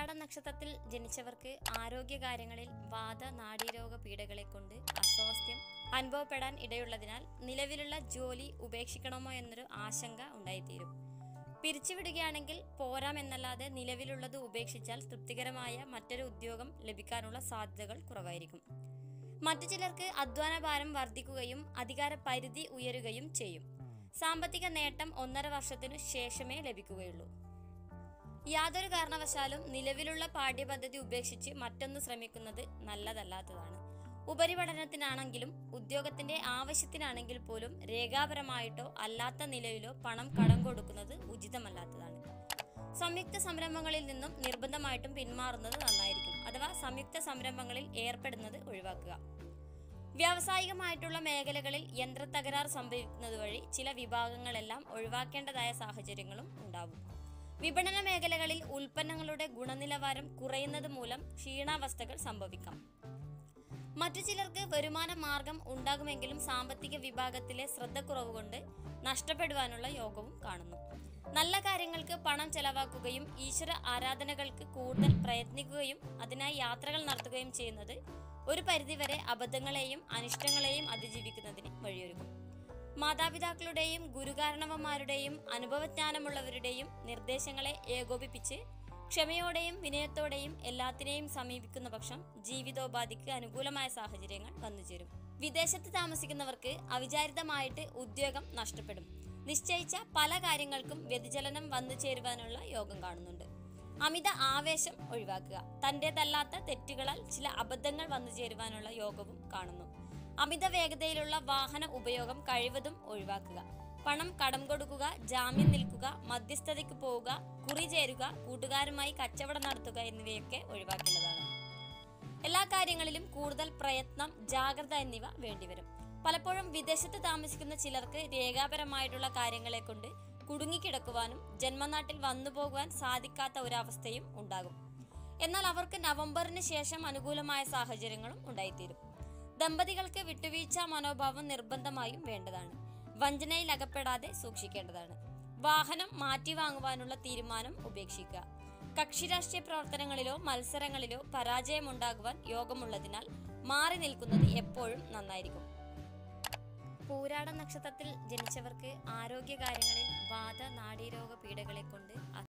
പൂരാട നക്ഷത്രത്തിൽ ജനിച്ചവർക്ക് ആരോഗ്യകാര്യങ്ങളിൽ വാദ നാഡീരോഗ പീഡകളെ കൊണ്ട് അസ്വാസ്ഥ്യം അനുഭവപ്പെടാൻ ഇടയുള്ളതിനാൽ നിലവിലുള്ള ജോലി ഉപേക്ഷിക്കണമോ എന്നൊരു ആശങ്ക ഉണ്ടായിത്തീരും പിരിച്ചുവിടുകയാണെങ്കിൽ പോരാമെന്നല്ലാതെ നിലവിലുള്ളത് ഉപേക്ഷിച്ചാൽ തൃപ്തികരമായ മറ്റൊരു ഉദ്യോഗം ലഭിക്കാനുള്ള സാധ്യതകൾ കുറവായിരിക്കും മറ്റു ചിലർക്ക് അധ്വാനഭാരം വർദ്ധിക്കുകയും അധികാര പരിധി ഉയരുകയും ചെയ്യും സാമ്പത്തിക നേട്ടം ഒന്നര വർഷത്തിനു ശേഷമേ ലഭിക്കുകയുള്ളൂ യാതൊരു കാരണവശാലും നിലവിലുള്ള പാഠ്യപദ്ധതി ഉപേക്ഷിച്ച് മറ്റൊന്ന് ശ്രമിക്കുന്നത് നല്ലതല്ലാത്തതാണ് ഉപരിപഠനത്തിനാണെങ്കിലും ഉദ്യോഗത്തിന്റെ ആവശ്യത്തിനാണെങ്കിൽ പോലും രേഖാപരമായിട്ടോ അല്ലാത്ത നിലയിലോ പണം കടം കൊടുക്കുന്നത് ഉചിതമല്ലാത്തതാണ് സംയുക്ത സംരംഭങ്ങളിൽ നിന്നും നിർബന്ധമായിട്ടും പിന്മാറുന്നത് നന്നായിരിക്കും അഥവാ സംയുക്ത സംരംഭങ്ങളിൽ ഏർപ്പെടുന്നത് ഒഴിവാക്കുക വ്യാവസായികമായിട്ടുള്ള മേഖലകളിൽ യന്ത്രത്തകരാർ സംഭവിക്കുന്നത് വഴി ചില വിഭാഗങ്ങളെല്ലാം ഒഴിവാക്കേണ്ടതായ സാഹചര്യങ്ങളും ഉണ്ടാവും വിപണന മേഖലകളിൽ ഉൽപ്പന്നങ്ങളുടെ ഗുണനിലവാരം കുറയുന്നത് മൂലം ക്ഷീണാവസ്ഥകൾ സംഭവിക്കാം മറ്റു ചിലർക്ക് വരുമാന മാർഗം ഉണ്ടാകുമെങ്കിലും സാമ്പത്തിക വിഭാഗത്തിലെ ശ്രദ്ധക്കുറവ് കൊണ്ട് നഷ്ടപ്പെടുവാനുള്ള യോഗവും കാണുന്നു നല്ല കാര്യങ്ങൾക്ക് പണം ചെലവാക്കുകയും ഈശ്വര ആരാധനകൾക്ക് കൂടുതൽ പ്രയത്നിക്കുകയും അതിനായി യാത്രകൾ നടത്തുകയും ചെയ്യുന്നത് ഒരു പരിധിവരെ അബദ്ധങ്ങളെയും അനിഷ്ടങ്ങളെയും അതിജീവിക്കുന്നതിന് വഴിയൊരുക്കും മാതാപിതാക്കളുടെയും ഗുരുകാരണവന്മാരുടെയും അനുഭവജ്ഞാനമുള്ളവരുടെയും നിർദ്ദേശങ്ങളെ ഏകോപിപ്പിച്ച് ക്ഷമയോടെയും വിനയത്തോടെയും എല്ലാത്തിനെയും സമീപിക്കുന്ന പക്ഷം ജീവിതോപാധിക്ക് അനുകൂലമായ സാഹചര്യങ്ങൾ വന്നുചേരും വിദേശത്ത് താമസിക്കുന്നവർക്ക് അവിചാരിതമായിട്ട് ഉദ്യോഗം നഷ്ടപ്പെടും നിശ്ചയിച്ച പല കാര്യങ്ങൾക്കും വ്യതിചലനം വന്നു ചേരുവാനുള്ള യോഗം കാണുന്നുണ്ട് അമിത ആവേശം ഒഴിവാക്കുക തൻ്റെതല്ലാത്ത തെറ്റുകളാൽ ചില അബദ്ധങ്ങൾ വന്നു ചേരുവാനുള്ള യോഗവും കാണുന്നു അമിത വേഗതയിലുള്ള വാഹന ഉപയോഗം കഴിവതും ഒഴിവാക്കുക പണം കടം കൊടുക്കുക ജാമ്യം നിൽക്കുക മധ്യസ്ഥതയ്ക്ക് പോവുക കുറി ചേരുക കൂട്ടുകാരുമായി കച്ചവടം നടത്തുക എന്നിവയൊക്കെ ഒഴിവാക്കേണ്ടതാണ് എല്ലാ കാര്യങ്ങളിലും കൂടുതൽ പ്രയത്നം ജാഗ്രത എന്നിവ വേണ്ടിവരും പലപ്പോഴും വിദേശത്ത് താമസിക്കുന്ന ചിലർക്ക് രേഖാപരമായിട്ടുള്ള കാര്യങ്ങളെ കൊണ്ട് കുടുങ്ങിക്കിടക്കുവാനും ജന്മനാട്ടിൽ വന്നു പോകുവാൻ സാധിക്കാത്ത ഒരവസ്ഥയും ഉണ്ടാകും എന്നാൽ അവർക്ക് നവംബറിന് ശേഷം അനുകൂലമായ സാഹചര്യങ്ങളും ഉണ്ടായിത്തീരും ദമ്പതികൾക്ക് വിട്ടുവീഴ്ച മനോഭാവം നിർബന്ധമായും വേണ്ടതാണ് വഞ്ചനയിൽ അകപ്പെടാതെ സൂക്ഷിക്കേണ്ടതാണ് വാഹനം മാറ്റി വാങ്ങുവാനുള്ള തീരുമാനം ഉപേക്ഷിക്കുക കക്ഷി രാഷ്ട്രീയ പ്രവർത്തനങ്ങളിലോ മത്സരങ്ങളിലോ പരാജയമുണ്ടാകുവാൻ യോഗമുള്ളതിനാൽ മാറി നിൽക്കുന്നത് എപ്പോഴും നന്നായിരിക്കും പൂരാട നക്ഷത്രത്തിൽ ജനിച്ചവർക്ക് ആരോഗ്യകാര്യങ്ങളിൽ വാദ നാഡീരോഗ പീഡകളെ കൊണ്ട്